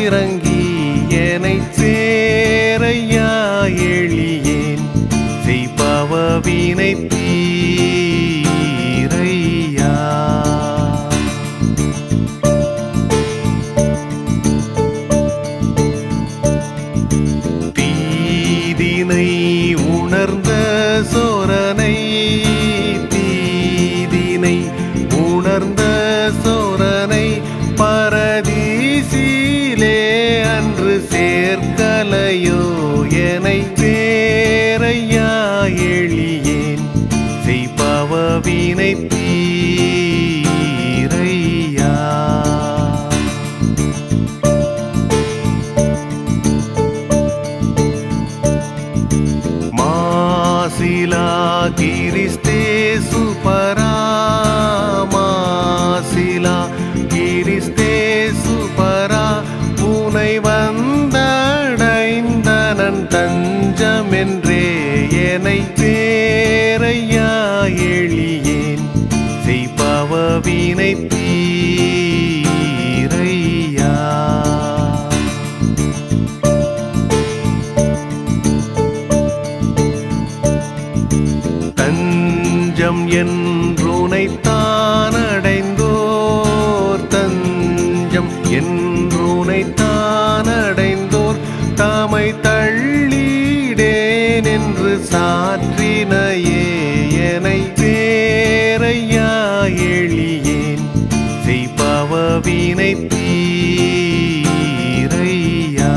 இறங்கி என்னை சேரையா எளியேன் செய்பவ வினை தீரையா தீதினை உணர்ந்த சோரனை தீதினை உணர்ந்த சோரனை பரதீசிலே அன்று சேர்க்கலையோ என்னை வேறையா எளியேன் செய்பவ வினை தீரையா மாசிலா கிரிஸ்தே சுபரா மாசிலா கிரிஸ்தே சுபரா புனை வந்தடைந்தனன் தஞ்சமென்றே என்னை பேரையா எளியேன் செய்பவ வினை தீரையா தஞ்சம் என்றுனைத்தான் அடைந்தோர் தஞ்சம் என்றுனைத்தான் அடைந்தோர் தாமை தள்ளிடேன் என்று சாற்றினையே என்னை பேரையா எளியேன் செய்பவ வினை தீரையா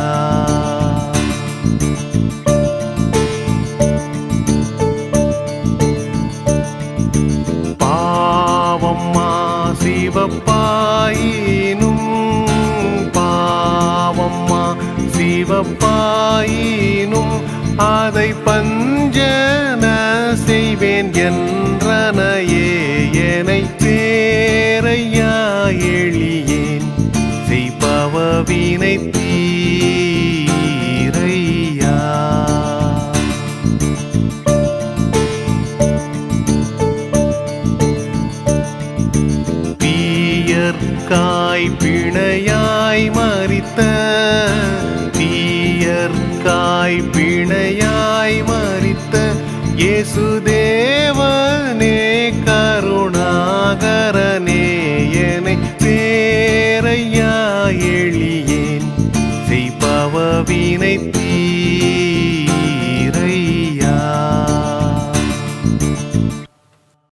பாவம்மா சிவப்பாயினும் பாவம்மா சிவப்பாயினும் அதை பஞ்சன செய்வேன் என்றனையே என்னை பேரையா எளியேன் செய்பவ வினை தீரையா தீயர்காய் பிணையாய் மறித்த தீயர்காய் பிணையாய் மறித்த இயேசு தேவனே கருணாகரனே என்னை